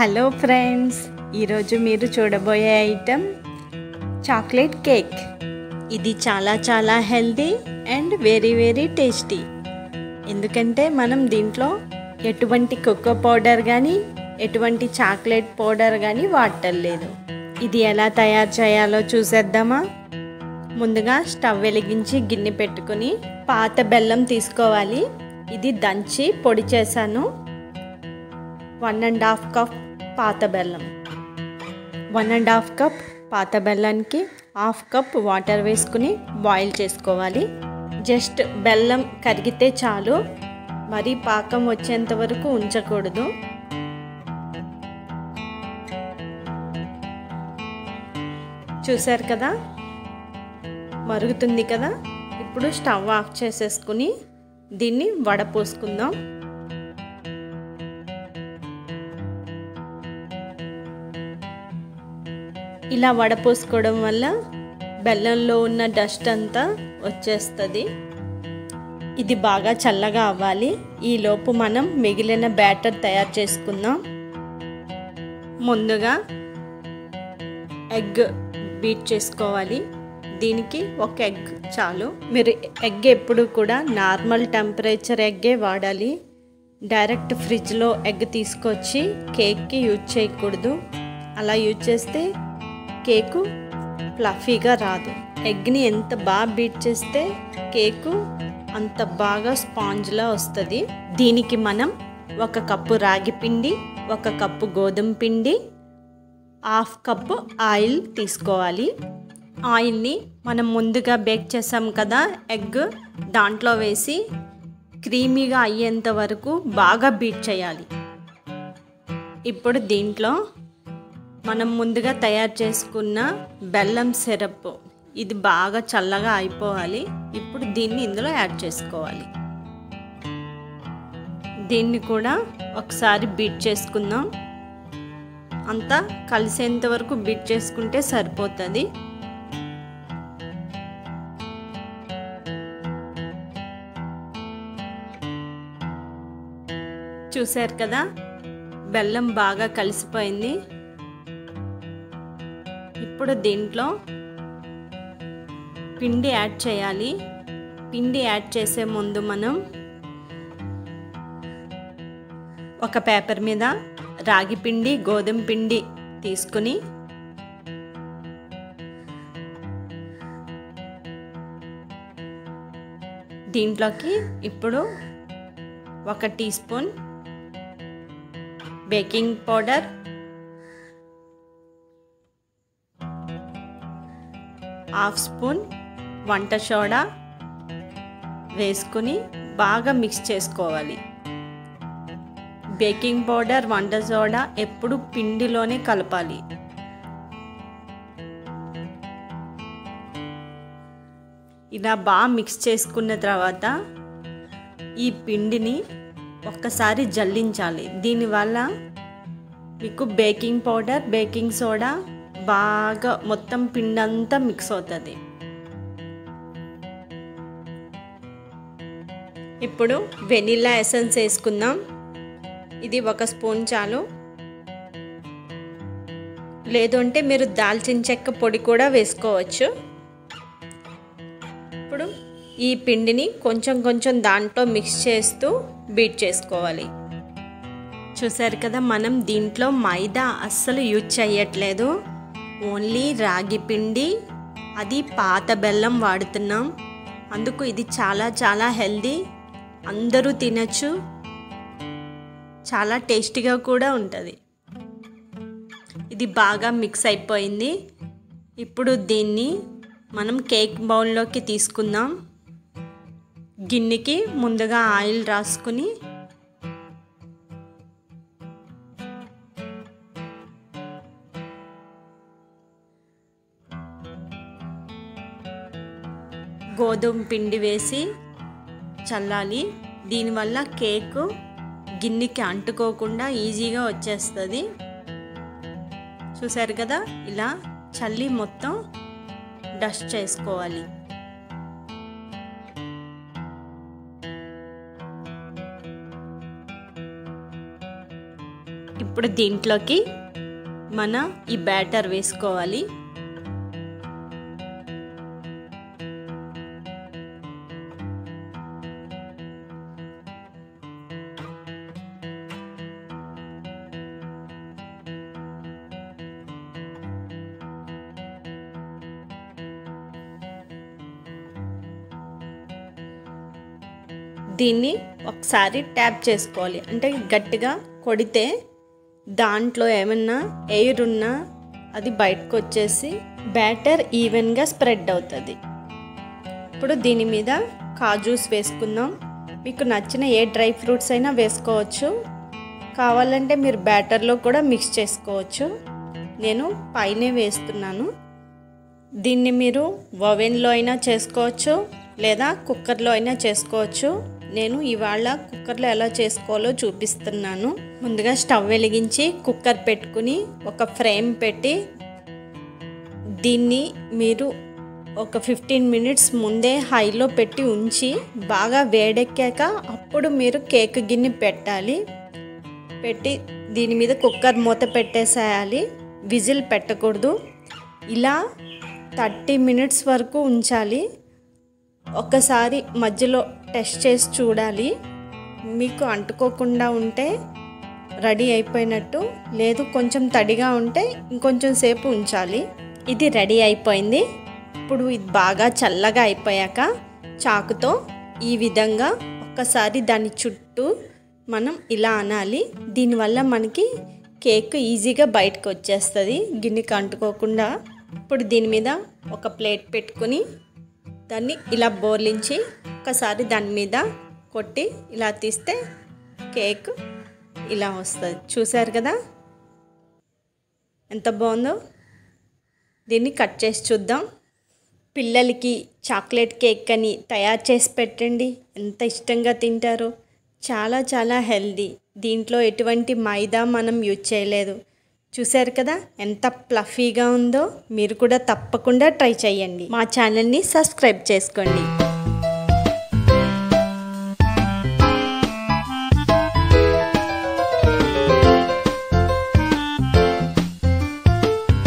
hello friends ఈరోజు మీరు చూడబోయే ఐటెం చాక్లెట్ కేక్ ఇది చాలా చాలా healthy and very very tasty ఎందుకంటే మనం దీంట్లో ఎటువంటి కోకో పౌడర్ కానీ ఎటువంటి చాక్లెట్ పౌడర్ కానీ వాడటలేదు ఇది ఎలా తయారు చేయాలో చూసేద్దామా ముందుగా స్టవ్ వెలిగించి గిన్నె పెట్టుకుని పాత బెల్లం తీసుకోవాలి ఇది దంచి పొడి చేశాను వన్ అండ్ హాఫ్ కప్ పాత బెల్లం వన్ అండ్ హాఫ్ కప్ పాత బెల్లానికి హాఫ్ కప్ వాటర్ వేసుకుని బాయిల్ చేసుకోవాలి జస్ట్ బెల్లం కరిగితే చాలు మరి పాకం వచ్చేంత వరకు ఉంచకూడదు చూసారు కదా మరుగుతుంది కదా ఇప్పుడు స్టవ్ ఆఫ్ చేసేసుకుని దీన్ని వడపోసుకుందాం ఇలా వడపోసుకోవడం వల్ల బెల్లంలో ఉన్న డస్ట్ అంతా వచ్చేస్తుంది ఇది బాగా చల్లగా అవ్వాలి ఈలోపు మనం మిగిలిన బ్యాటర్ తయారు చేసుకుందాం ముందుగా ఎగ్ బీట్ చేసుకోవాలి దీనికి ఒక ఎగ్ చాలు మీరు ఎగ్ ఎప్పుడు కూడా నార్మల్ టెంపరేచర్ ఎగ్గే వాడాలి డైరెక్ట్ ఫ్రిడ్జ్లో ఎగ్ తీసుకొచ్చి కేక్కి యూజ్ చేయకూడదు అలా యూజ్ చేస్తే కేకు ఫ్లఫీగా రాదు ఎగ్ని ఎంత బాగా బీట్ చేస్తే కేకు అంత బాగా స్పాంజ్లా వస్తుంది దీనికి మనం ఒక కప్పు రాగి పిండి ఒక కప్పు గోధుమ పిండి హాఫ్ కప్పు ఆయిల్ తీసుకోవాలి ఆయిల్ని మనం ముందుగా బేక్ చేసాం కదా ఎగ్ దాంట్లో వేసి క్రీమీగా అయ్యేంత వరకు బాగా బీట్ చేయాలి ఇప్పుడు దీంట్లో మనం ముందుగా తయారు చేసుకున్న బెల్లం సిరప్ ఇది బాగా చల్లగా అయిపోవాలి ఇప్పుడు దీన్ని ఇందులో యాడ్ చేసుకోవాలి దీన్ని కూడా ఒకసారి బీట్ చేసుకుందాం అంతా కలిసేంత వరకు బీట్ చేసుకుంటే సరిపోతుంది చూశారు కదా బెల్లం బాగా కలిసిపోయింది ఇప్పుడు దీంట్లో పిండి యాడ్ చేయాలి పిండి యాడ్ చేసే ముందు మనం ఒక పేపర్ మీద రాగి పిండి గోధుమ పిండి తీసుకుని దీంట్లోకి ఇప్పుడు ఒక teaspoon baking powder half spoon వంట సోడా వేసుకుని బాగా మిక్స్ చేసుకోవాలి బేకింగ్ పౌడర్ వంట సోడా ఎప్పుడు పిండిలోనే కలపాలి ఇలా బాగా మిక్స్ చేసుకున్న తర్వాత ఈ పిండిని ఒక్కసారి జల్లించాలి దీనివల్ల మీకు బేకింగ్ పౌడర్ బేకింగ్ సోడా బాగా మొత్తం పిండి అంతా మిక్స్ అవుతుంది ఇప్పుడు వెనిల్లా ఎసెన్స్ వేసుకుందాం ఇది ఒక స్పూన్ చాలు లేదంటే మీరు దాల్చిన చెక్క పొడి కూడా వేసుకోవచ్చు ఇప్పుడు ఈ పిండిని కొంచెం కొంచెం దాంట్లో మిక్స్ చేస్తూ బీట్ చేసుకోవాలి చూసారు కదా మనం దీంట్లో మైదా అస్సలు యూజ్ చేయట్లేదు ఓన్లీ రాగి పిండి అది పాత బెల్లం వాడుతున్నాం అందుకు ఇది చాలా చాలా హెల్దీ అందరూ తినచ్చు చాలా టేస్టీగా కూడా ఉంటుంది ఇది బాగా మిక్స్ అయిపోయింది ఇప్పుడు దీన్ని మనం కేక్ బౌల్లోకి తీసుకుందాం గిన్నెకి ముందుగా ఆయిల్ రాసుకుని గోధుమ పిండి వేసి చల్లాలి దీనివల్ల కేకు గిన్నెకి అంటుకోకుండా ఈజీగా వచ్చేస్తుంది చూసారు కదా ఇలా చల్లి మొత్తం డస్ట్ చేసుకోవాలి ఇప్పుడు దీంట్లోకి మన ఈ బ్యాటర్ వేసుకోవాలి దీన్ని ఒకసారి ట్యాప్ చేసుకోవాలి అంటే గట్టిగా కొడితే దాంట్లో ఏమన్నా ఎయిర్ ఉన్నా అది బయటకు వచ్చేసి బ్యాటర్ ఈవెన్గా స్ప్రెడ్ అవుతుంది ఇప్పుడు దీని మీద కాజూస్ వేసుకుందాం మీకు నచ్చిన ఏ డ్రై ఫ్రూట్స్ అయినా వేసుకోవచ్చు కావాలంటే మీరు బ్యాటర్లో కూడా మిక్స్ చేసుకోవచ్చు నేను పైనే వేస్తున్నాను దీన్ని మీరు ఓవెన్లో అయినా చేసుకోవచ్చు లేదా కుక్కర్లో అయినా చేసుకోవచ్చు నేను ఇవాళ కుక్కర్లో ఎలా చేసుకోవాలో చూపిస్తున్నాను ముందుగా స్టవ్ వెలిగించి కుక్కర్ పెట్టుకుని ఒక ఫ్రేమ్ పెట్టి దీన్ని మీరు ఒక ఫిఫ్టీన్ మినిట్స్ ముందే హైలో పెట్టి ఉంచి బాగా వేడెక్కాక అప్పుడు మీరు కేక్ గిన్నె పెట్టాలి పెట్టి దీని మీద కుక్కర్ మూత పెట్టేసేయాలి విజిల్ పెట్టకూడదు ఇలా థర్టీ మినిట్స్ వరకు ఉంచాలి ఒక్కసారి మధ్యలో టెస్ట్ చేసి చూడాలి మీకు అంటుకోకుండా ఉంటే రెడీ అయిపోయినట్టు లేదు కొంచెం తడిగా ఉంటే ఇంకొంచెం సేపు ఉంచాలి ఇది రెడీ అయిపోయింది ఇప్పుడు ఇది బాగా చల్లగా అయిపోయాక చాకుతో ఈ విధంగా ఒక్కసారి దాని చుట్టూ మనం ఇలా అనాలి దీనివల్ల మనకి కేక్ ఈజీగా బయటకు వచ్చేస్తుంది గిన్నెకి అంటుకోకుండా ఇప్పుడు దీని మీద ఒక ప్లేట్ పెట్టుకుని దాన్ని ఇలా బోర్లించి ఒకసారి దాని మీద కొట్టి ఇలా తీస్తే కేక్ ఇలా వస్తుంది చూసారు కదా ఎంత బాగుందో దీన్ని కట్ చేసి చూద్దాం పిల్లలకి చాక్లెట్ కేక్ అని తయారు చేసి పెట్టండి ఎంత ఇష్టంగా తింటారో చాలా చాలా హెల్దీ దీంట్లో ఎటువంటి మైదా మనం యూజ్ చేయలేదు చూశారు కదా ఎంత ప్లఫీగా ఉందో మీరు కూడా తప్పకుండా ట్రై చేయండి మా ఛానల్ని సబ్స్క్రైబ్ చేసుకోండి